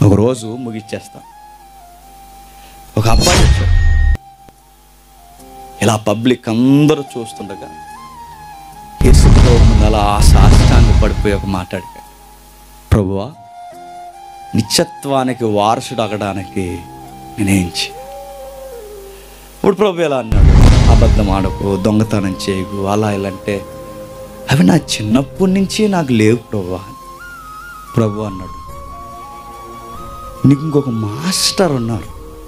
ఒకరోజు ముగిచ్చేస్తాం ఒక అబ్బాయి వచ్చాడు ఇలా పబ్లిక్ అందరూ చూస్తుండగా యేసుప్రభు ముందు అలా సాష్టాంగ పడిపోయి ఒక మాట అడిగాడు ప్రభువా నిత్యత్వానికి వారసుడు అగడానికి నేనేం చేయాలి ఇప్పుడు ప్రభు ఎలా అన్నాడు అబద్ధం ఆడకు దొంగతనం చేయకు అలా ఇలా అంటే అవి నా చిన్నప్పటి నుంచి నాకు లేవు ప్రభు ప్రభు అన్నాడు నీకు ఇంకొక మాస్టర్ ఉన్నారు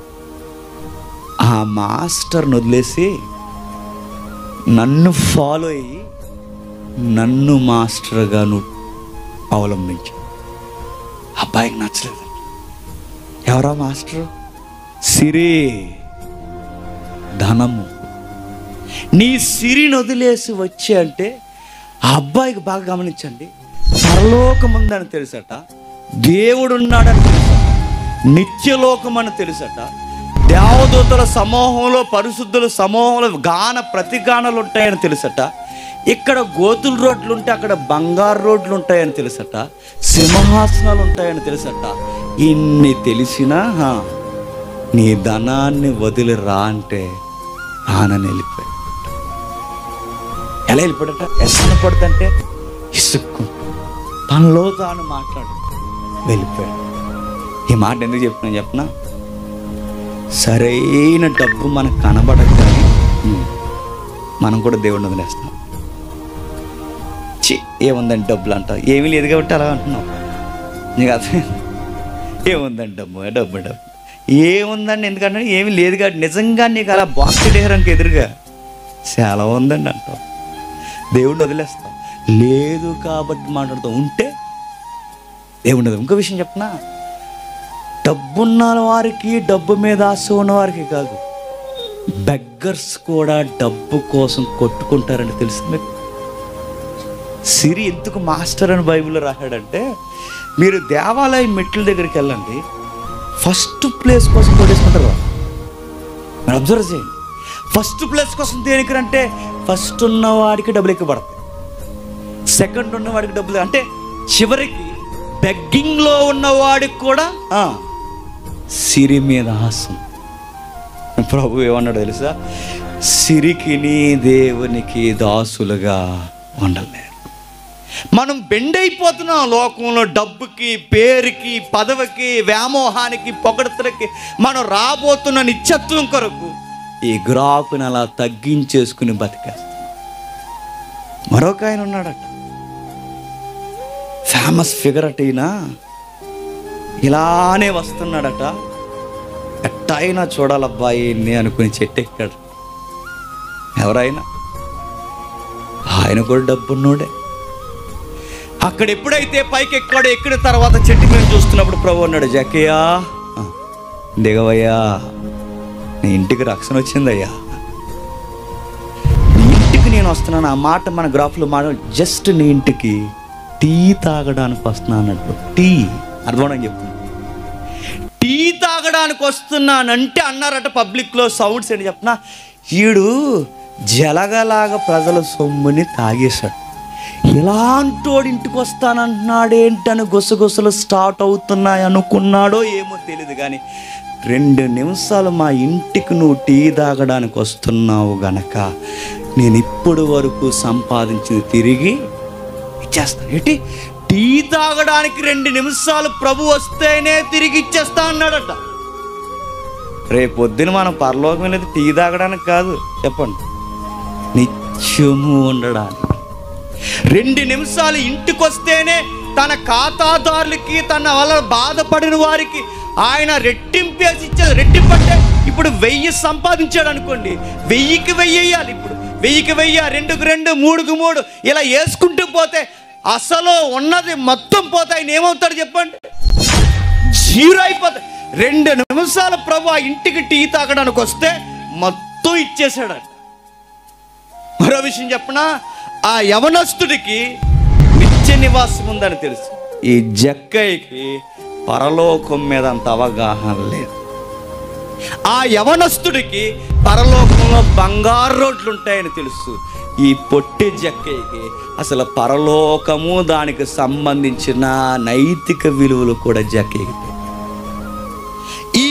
ఆ మాస్టర్ని వదిలేసి నన్ను ఫాలో అయ్యి నన్ను మాస్టర్గా నువ్వు అవలంబించు అబ్బాయికి నచ్చలేదు ఎవరా మాస్టర్ సిరి ధనము నీ సిరిని వదిలేసి వచ్చి అంటే ఆ అబ్బాయికి బాగా గమనించండి పరలోకముందని తెలుసట దేవుడున్నాడని తెలుసట నిత్యలోకం అని తెలుసట దేవదూతల సమూహంలో పరిశుద్ధుల సమూహంలో గాన ప్రతిగానలు ఉంటాయని తెలుసట ఇక్కడ గోతుల రోడ్లు ఉంటే అక్కడ బంగారు రోడ్లు ఉంటాయని తెలుసట సింహాసనాలు ఉంటాయని తెలుసట ఇన్ని తెలిసినా హా, నీ ధనాన్ని వదిలి రా అంటే ఆనని వెళ్ళిపోయాడు ఎలా వెళ్ళిపోయాడట ఎసన పడుతుంటే ఇసుక్కుంటూ తనలో తాను మాట్లాడు వెళ్ళిపోయాడు ఈ మాట ఎందుకు చెప్తున్నా చెప్పనా సరైన డబ్బు మనకు కనబడదు కానీ ఉమ్, మనం కూడా దేవుడిని వదిలేస్తాం చి ఏముందండి డబ్బులు అంటావు ఏమీ లేదు కాబట్టి అలా అంటున్నావు నీకు అర్థం ఏముందండి డబ్బు డబ్బు డబ్బు ఏముందండి ఎందుకంటే ఏమీ లేదు కాబట్టి నిజంగా నీకు అలా బాక్స్ డేహరంకి ఎదురుగా చాలా ఉందండి అంటావు దేవుడిని వదిలేస్తాం లేదు కాబట్టి మాట్లాడుతూ ఉంటే దేవుడిని వదిలి- ఇంకో విషయం చెప్పనా డబ్బున్న వారికి డబ్బు మీద ఆశ ఉన్న వారికి కాదు బెగ్గర్స్ కూడా డబ్బు కోసం కొట్టుకుంటారని తెలుసు మీకు సిరి ఎందుకు మాస్టర్ అని బైబిల్లో రాశాడంటే మీరు దేవాలయం మెట్ల దగ్గరికి వెళ్ళండి ఫస్ట్ ప్లేస్ కోసం కొట్టేసుకుంటారు మీరు అబ్జర్వ్ చేయండి ఫస్ట్ ప్లేస్ కోసం దేనికి అంటే ఫస్ట్ ఉన్న వాడికి డబ్బులు ఎక్కువ పడతాయి సెకండ్ ఉన్న వాడికి డబ్బులు అంటే చివరికి బెగ్గింగ్లో ఉన్న వాడికి కూడా ఆ, సిరి మీద ఆశం ప్రభు ఏమన్నాడు తెలుసా సిరికిని దేవునికి దాసులుగా ఉండలేరు మనం బెండ్ అయిపోతున్నాం లోకంలో డబ్బుకి పేరుకి పదవికి వ్యామోహానికి పొగడతలకి మనం రాబోతున్న నిత్యత్వం కొరకు ఈ గ్రాఫ్ని అలా తగ్గించేసుకుని బతికేస్తాం మరొక ఆయన ఉన్నాడట ఫేమస్ ఫిగర్ అట ఈయన ఇలానే వస్తున్నాడట ఎట్టయినా చూడాలబ్బాయి ఈయన్ని అనుకుని చెట్టెక్కాడు ఎవరైనా ఆయన కూడా డబ్బున్నోడే అక్కడ ఎప్పుడైతే పైకి ఎక్కాడో ఎక్కిన తర్వాత చెట్టు మీద చూస్తున్నప్పుడు ప్రభు అన్నాడు జకయ్యా ఆ, దిగవయ్యా నీ ఇంటికి రక్షణ వచ్చిందయ్యా నీ ఇంటికి నేను వస్తున్నాను ఆ మాట మన గ్రాఫ్లో మాట జస్ట్ నీ ఇంటికి టీ తాగడానికి వస్తున్నా అన్నట్టు టీ అర్థం చెప్తున్నా టీ తాగడానికి వస్తున్నానంటే అన్నారట పబ్లిక్లో సౌండ్స్ ఏంటి చెప్పిన ఈడు జలగలాగా ప్రజల సొమ్ముని తాగేశాడు ఇలాంటోడు ఇంటికి వస్తానంటున్నాడేంటని గుసగుసలు స్టార్ట్ అవుతున్నాయి అనుకున్నాడో ఏమో తెలియదు కానీ రెండు నిమిషాలు మా ఇంటికి నువ్వు టీ తాగడానికి వస్తున్నావు గనక నేను ఇప్పటి వరకు సంపాదించింది తిరిగి ఇచ్చేస్తాను ఏంటి టీ తాగడానికి రెండు నిమిషాలు ప్రభు వస్తేనే తిరిగి ఇచ్చేస్తా అన్నాడట రేపు పొద్దున మనం పరలోకం వెళ్ళేది టీ తాగడానికి కాదు చెప్పండి నిత్యము ఉండడానికి రెండు నిమిషాలు ఇంటికి వస్తేనే తన ఖాతాదారులకి తన వల్ల బాధపడిన వారికి ఆయన రెట్టింపేసి ఇచ్చేది రెట్టింపంటే ఇప్పుడు వెయ్యి సంపాదించాడు అనుకోండి వెయ్యికి వెయ్యి వేయాలి ఇప్పుడు వెయ్యికి వెయ్యి రెండుకు రెండు మూడుకు మూడు ఇలా వేసుకుంటూ పోతే అసలు ఉన్నది మొత్తం పోతే ఆయన ఏమవుతాడు చెప్పండి జీరో అయిపోతాయి రెండు నిమిషాలు ప్రభు ఆ ఇంటికి టీ తాగడానికి వస్తే మొత్తం ఇచ్చేసాడట మరో విషయం చెప్పనా ఆ యవనస్తుడికి నిత్య నివాసం ఉందని తెలుసు ఈ జక్కయ్యకి పరలోకం మీద అంత అవగాహన లేదు ఆ యవనస్తుడికి పరలోకంలో బంగారు రోడ్లు ఉంటాయని తెలుసు ఈ పొట్టి జక్కయ్యకి అసలు పరలోకము దానికి సంబంధించిన నైతిక విలువలు కూడా జక్కయ్యకి తెలియదు.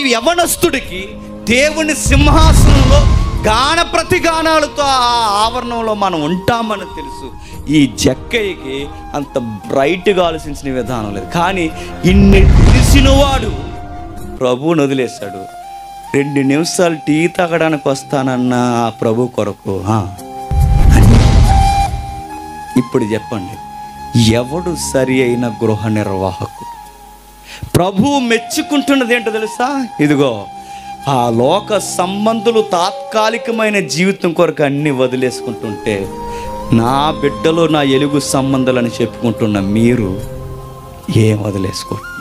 యవనస్తుడికి దేవుని సింహాసనంలో గాన ప్రతిగానాలతో ఆ ఆవరణంలో మనం ఉంటామని తెలుసు ఈ జక్కయ్యకి అంత బ్రైట్గా ఆలోచించిన విధానం లేదు కానీ ఇన్ని తెలిసినవాడు ప్రభువుని వదిలేశాడు రెండు నిమిషాలు టీ తాగడానికి వస్తానన్న ఆ ప్రభు కొరకు ఆ, అని. ఇప్పుడు చెప్పండి ఎవడు సరి అయిన గృహ నిర్వాహకుడు ప్రభువు మెచ్చుకుంటున్నది ఏంటో తెలుసా ఇదిగో ఆ లోక సంబంధులు తాత్కాలికమైన జీవితం కొరకు అన్ని వదిలేసుకుంటుంటే నా బిడ్డలు నా ఎలుగు సంబంధాలని చెప్పుకుంటున్న మీరు ఏం వదిలేసుకోండి